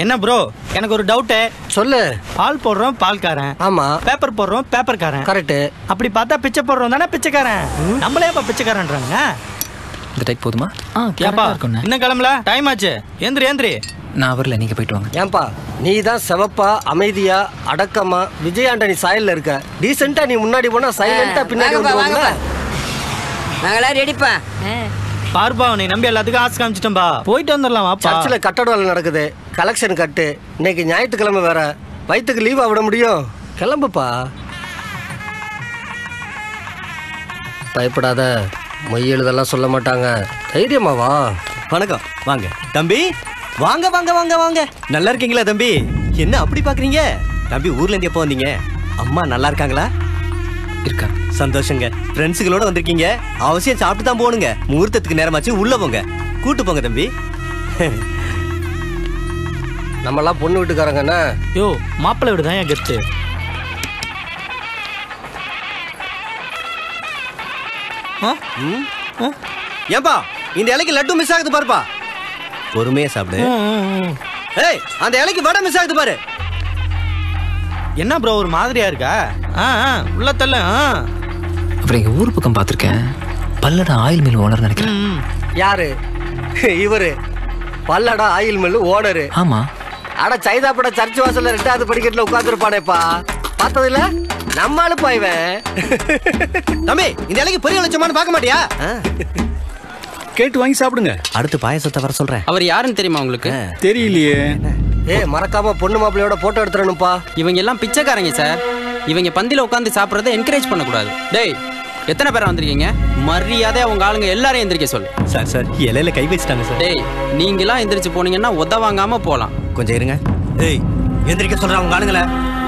என்ன ப்ரோ எனக்கு ஒரு டவுட்டு சொல்லு பால் போடுறோம் பால்காரன் ஆமா பேப்பர் போடுறோம் பேப்பர்காரன் கரெக்ட் அப்படி பார்த்தா பிச்சை போடுறோம் தானே பிச்சைக்காரன் நம்மளே இப்ப பிச்சைக்காரன்றாங்க இந்த டைப் போதுமா ஏப்பா இன்னும் கிளம்பல டைம் ஆச்சு ஏந்திரி ஏந்திரி நான் வரல நீங்க போயிட்டு வாங்க ஏன்பா நீ தான் செவப்பா அமைதியா அடக்கமா விஜய் ஆண்டனி சாயல்ல இருக்க டீசெண்டா நீ முன்னாடி போனா சைலண்டா பின்னாடி வாங்கப்பா, வந்துருவாங்கல்ல வாங்கப்பா. நாங்களாம் ரெடிப்பா பார்ப்பா நீ நம்பி எல்லாத்துக்கும் ஆசை காமிச்சிட்டோம்பா போயிட்டு வந்துடலாம் வாப்பா சர்ச்சில் கட்டட வேலை நடக்குது கலெக்ஷன் கட்டு இன்னைக்கு ஞாயிற்றுக்கிழமை வேற வயிற்றுக்கு லீவா விட முடியும் கிளம்புப்பா பயப்படாத மொய் எழுதெல்லாம் சொல்ல மாட்டாங்க தைரியமா வா வணக்கம் வாங்க தம்பி வாங்க வாங்க வாங்க வாங்க நல்லா இருக்கீங்களா தம்பி என்ன அப்படி பாக்குறீங்க தம்பி ஊர்ல இருந்து எப்போ வந்தீங்க அம்மா நல்லா இருக்காங்களா இருக்கா சந்தோஷங்க ஃப்ரெண்ட்ஸுகளோட வந்திருக்கீங்க அவசியம் சாப்பிட்டு தான் போகணுங்க முகூர்த்தத்துக்கு நேரமாச்சு உள்ள போங்க கூட்டு போங்க தம்பி நம்மலாம் பொண்ணு வீட்டுக்காரங்கண்ணா யோ மாப்பிள்ளை வீடு தான் என் கெத்து ம்? ஏன்பா இந்த இலைக்கு லட்டு மிஸ் ஆகுது பாருப்பா பொறுமையா சாப்பிடு ஏய் அந்த இலைக்கு வடை மிஸ் ஆகுது பாரு என்ன ப்ரோ ஒரு மாதிரியா இருக்கா ஆ ஆ, உள்ள தள்ள ஆ. அப்புறம் எங்க ஊர் பக்கம் பார்த்துருக்கேன் பல்லட ஆயில் மில் ஓனர் நினைக்கிறேன் ம். யாரு இவரு பல்லடா ஆயில் மில்லு ஓனரு ஆமா அட சைதாப்பட சர்ச் வாசல்ல ரெண்டாவது படிக்கட்டுல உட்காந்துருப்பானேப்பா பார்த்தது இல்ல நம்ம ஆளுப்பா இவன் தம்பி இந்த இலைக்கு பெரிய லட்சமானு பார்க்க மாட்டியா கேட்டு வாங்கி சாப்பிடுங்க அடுத்து பாயசத்தை வர சொல்றேன் அவர் யாருன்னு தெரியுமா உங்களுக்கு தெரியலையே ஏய் மறக்காம பொண்ணு மாப்பிள்ளையோட போட்டோ எடுத்துறணும்ப்பா இவங்க எல்லாம் பிச்சைக்காரங்க சார் இவங்க பந்தில உட்காந்து சாப்பிட்றத என்கரேஜ் பண்ணக்கூடாது டேய் எத்தனை பேர் வந்திருக்கீங்க மரியாதை உங்க ஆளுங்க எல்லாரையும் எந்திரிக்க சொல்லு சார் சார் இலையில கை வச்சிட்டாங்க சார் டேய் நீங்களாம் எந்திரிச்சு போனீங்கன்னா உத வாங்காம போலாம் கொஞ்சம் இருங்க ஏய் எந்திரிக்க சொல்றாங்க உங்க ஆளுங்கள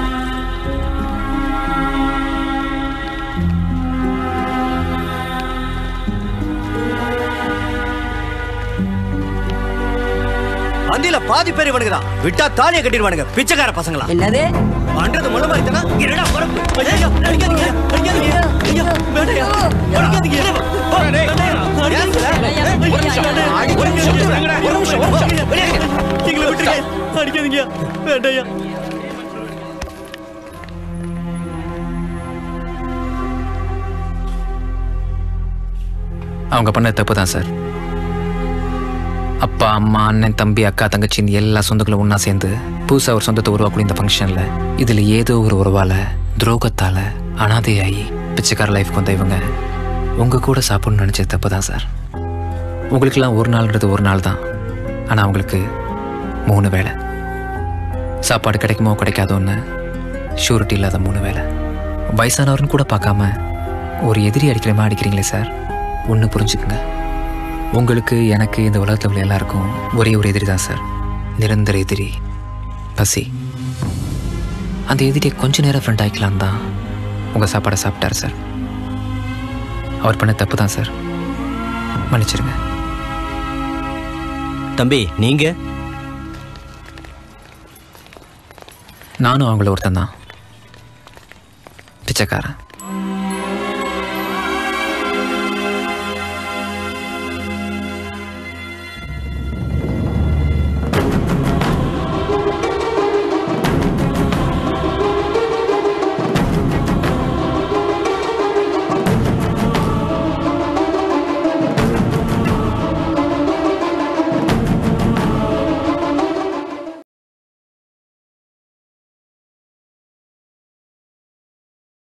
வந்தியில பாதி பேர் இவனுக்குதான் விட்டா தாலியை கட்டிடுவானுங்க பிச்சைக்கார பசங்களா என்னது பண்றது முள்ள மாதிரி தானே இருடா பொறுப்பு ஐயோ அடிக்காதீங்க அடிக்காதீங்க ஐயோ வேண்டாயா அடிக்காதீங்க ஓ, வேண்டாயா. அடிக்காதீங்க. ஒரு நிமிஷம் ஒரு நிமிஷம் ஒரு நிமிஷம் ஒரு நிமிஷம் வெளியே இருங்க. எங்களை விட்டுருங்க அடிக்காதீங்க வேண்டாயா அவங்க பண்ண தப்பு தான் சார் அப்பா அம்மா அண்ணன் தம்பி அக்கா தங்கச்சின்னு எல்லா சொந்தங்களும் ஒன்றா சேர்ந்து புதுசாக ஒரு சொந்தத்தை உருவாக்கூடிய இந்த ஃபங்க்ஷனில் இதில் ஏதோ ஒரு உறவால துரோகத்தால் அனாதையாகி பிச்சைக்கார லைஃப்க்கு வந்த இவங்க உங்கள் கூட சாப்பிடணும்னு நினச்ச தப்பு தான் சார் உங்களுக்கெல்லாம் ஒரு நாள்ன்றது ஒரு நாள் தான் ஆனால் அவங்களுக்கு மூணு வேளை சாப்பாடு கிடைக்குமோ கிடைக்காதோன்னு ஷூரிட்டி இல்லாத மூணு வேளை வயசானவர்னு கூட பார்க்காம ஒரு எதிரி அடிக்கிற மாதிரி அடிக்கிறீங்களே சார் ஒன்று புரிஞ்சுக்குங்க உங்களுக்கு எனக்கு இந்த உலகத்தில் உள்ள எல்லாருக்கும் ஒரே ஒரு எதிரி தான் சார் நிரந்தர எதிரி பசி அந்த எதிரியை கொஞ்ச நேரம் ஃப்ரெண்ட் ஆகிக்கலாம் தான் உங்கள் சாப்பாடை சாப்பிட்டாரு சார் அவர் பண்ண தப்பு தான் சார் மன்னிச்சிருங்க தம்பி நீங்க நானும் அவங்கள ஒருத்தன் தான் பிச்சைக்காரன்